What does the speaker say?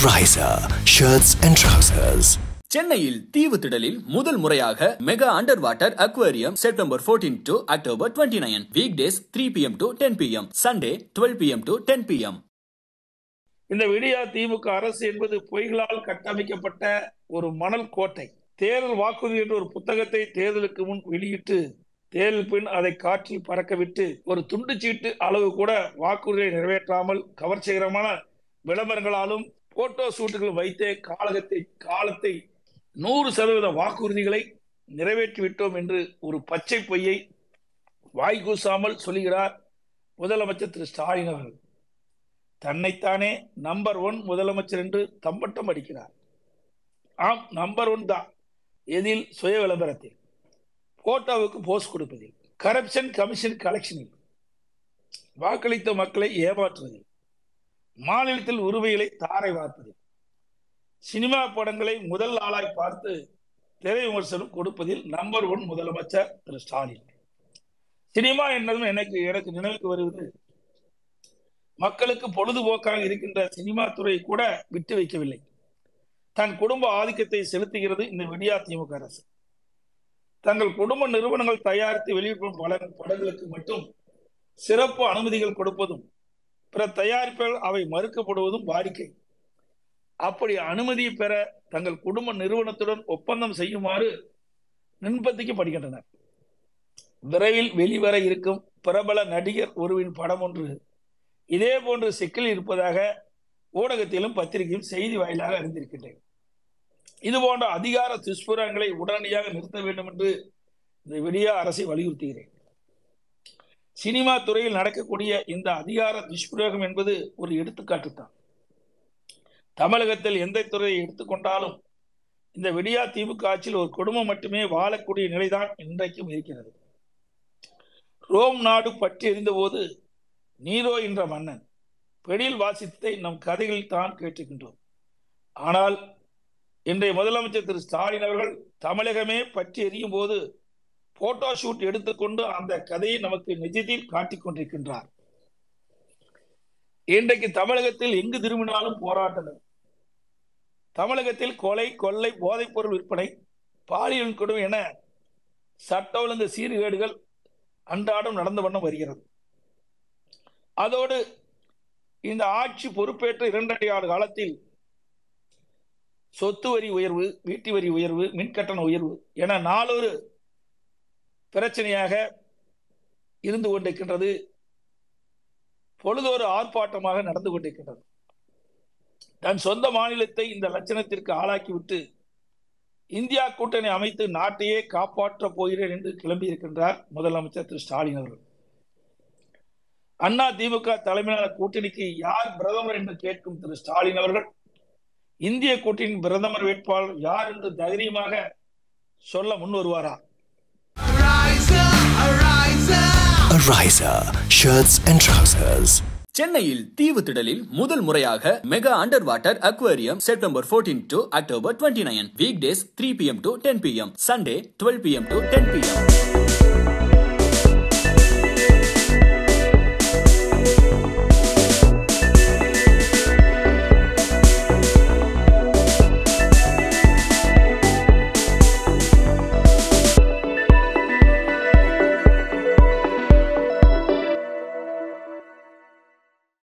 Riser Shirts and Trousers. சென்னையில் தீவு திடலில் முதல் முறையாக mega underwater aquarium September 14 to October 29 nine weekdays three PM to ten PM Sunday twelve PM to ten PM இந்த விடியா திமுக அரசு என்பது பொய்களால் கட்டமைக்கப்பட்ட ஒரு மணல் கோட்டை தேர்தல் வாக்குறுதி என்ற ஒரு புத்தகத்தை தேர்தலுக்கு முன் வெளியிட்டு தேர்தல் பின் அதை காற்றில் பறக்க விட்டு ஒரு துண்டு சீட்டு அளவு கூட வாக்குறுதியை நிறைவேற்றாமல் கவர்ச்சிகரமான விளம்பரங்களாலும் போட்டோ ஷூட்டுகள் வைத்தே காலகத்தை காலத்தை நூறு சதவீத வாக்குறுதிகளை நிறைவேற்றி விட்டோம் என்று ஒரு பச்சை பொய்யை வாய்கூசாமல் சொல்லுகிறார் முதலமைச்சர் திரு ஸ்டாலின் அவர்கள் தன்னைத்தானே நம்பர் ஒன் முதலமைச்சர் என்று தம்பட்டம் அடிக்கிறார் ஆம் நம்பர் ஒன் தான் எதில் சுய விளம்பரத்தில் போட்டோவுக்கு போஸ்ட் கொடுப்பதில் கரப்ஷன் கமிஷன் கலெக்ஷனில் வாக்களித்த மக்களை ஏமாற்றுவதில் மாநிலத்தில் உரிமைகளை தாரை வார்ப்பதில் சினிமா படங்களை முதல் ஆளாய் பார்த்து திரை விமர்சனம் கொடுப்பதில் நம்பர் ஒன் முதலமைச்சர் திரு ஸ்டாலின் சினிமா என்னதும் எனக்கு எனக்கு நினைவுக்கு வருவது மக்களுக்கு பொழுதுபோக்காக இருக்கின்ற சினிமா துறை கூட விட்டு வைக்கவில்லை தன் குடும்ப ஆதிக்கத்தை செலுத்துகிறது இந்த விடியா திமுக அரசு தங்கள் குடும்ப நிறுவனங்கள் தயாரித்து வெளியிடும் பல படங்களுக்கு மட்டும் சிறப்பு அனுமதிகள் கொடுப்பதும் பிற தயாரிப்புகள் அவை மறுக்கப்படுவதும் வாடிக்கை அப்படி அனுமதி பெற தங்கள் குடும்ப நிறுவனத்துடன் ஒப்பந்தம் செய்யுமாறு நிர்பந்திக்கப்படுகின்றனர் விரைவில் வெளிவர இருக்கும் பிரபல நடிகர் ஒருவின் படம் ஒன்று இதே போன்று சிக்கல் இருப்பதாக ஊடகத்திலும் பத்திரிகையும் செய்தி வாயிலாக அறிந்திருக்கின்றேன் இது போன்ற அதிகார துஷ்புரங்களை உடனடியாக நிறுத்த வேண்டும் என்று இந்த விடியா அரசை வலியுறுத்துகிறேன் சினிமா துறையில் நடக்கக்கூடிய இந்த அதிகார துஷ்பிரயோகம் என்பது ஒரு எடுத்துக்காட்டு தான் தமிழகத்தில் எந்த துறையை எடுத்துக்கொண்டாலும் இந்த விடியா திமுக ஆட்சியில் ஒரு குடும்பம் மட்டுமே வாழக்கூடிய நிலைதான் இன்றைக்கும் இருக்கிறது ரோம் நாடு பற்றி எறிந்தபோது நீரோ என்ற மன்னன் பெடில் வாசித்ததை நம் கதைகளில் தான் கேட்டுக்கின்றோம் ஆனால் இன்றைய முதலமைச்சர் திரு ஸ்டாலின் அவர்கள் தமிழகமே பற்றி எறியும் போது போட்டோ ஷூட் எடுத்துக்கொண்டு அந்த கதையை நமக்கு நிஜத்தில் காட்டிக் கொண்டிருக்கின்றார் இன்றைக்கு தமிழகத்தில் எங்கு திரும்பினாலும் போராட்டங்கள் தமிழகத்தில் கொலை கொள்ளை போதைப் பொருள் விற்பனை பாலியல் கொடுமை என சட்ட ஒழுங்கு சீர்கேடுகள் அன்றாடம் நடந்த வண்ணம் வருகிறது அதோடு இந்த ஆட்சி பொறுப்பேற்ற இரண்டரை ஆண்டு காலத்தில் சொத்து வரி உயர்வு வீட்டு வரி உயர்வு மின்கட்டண உயர்வு என நாளொரு பிரச்சனையாக இருந்து கொண்டிருக்கின்றது பொழுதொரு ஆர்ப்பாட்டமாக நடந்து கொண்டிருக்கின்றது தன் சொந்த மாநிலத்தை இந்த லட்சணத்திற்கு ஆளாக்கிவிட்டு இந்தியா கூட்டணி அமைத்து நாட்டையே காப்பாற்றப் போகிறேன் என்று கிளம்பியிருக்கின்றார் முதலமைச்சர் திரு ஸ்டாலின் அவர்கள் அண்ணா திமுக தலைமையிலான கூட்டணிக்கு யார் பிரதமர் என்று கேட்கும் திரு ஸ்டாலின் அவர்கள் இந்திய கூட்டணியின் பிரதமர் வேட்பாளர் யார் என்று தைரியமாக சொல்ல முன் வருவாரா A Riser Shirts and Trousers. சென்னையில் தீவு திடலில் முதல் முறையாக mega underwater aquarium September 14 to October 29 nine weekdays three PM to ten PM Sunday twelve PM to ten PM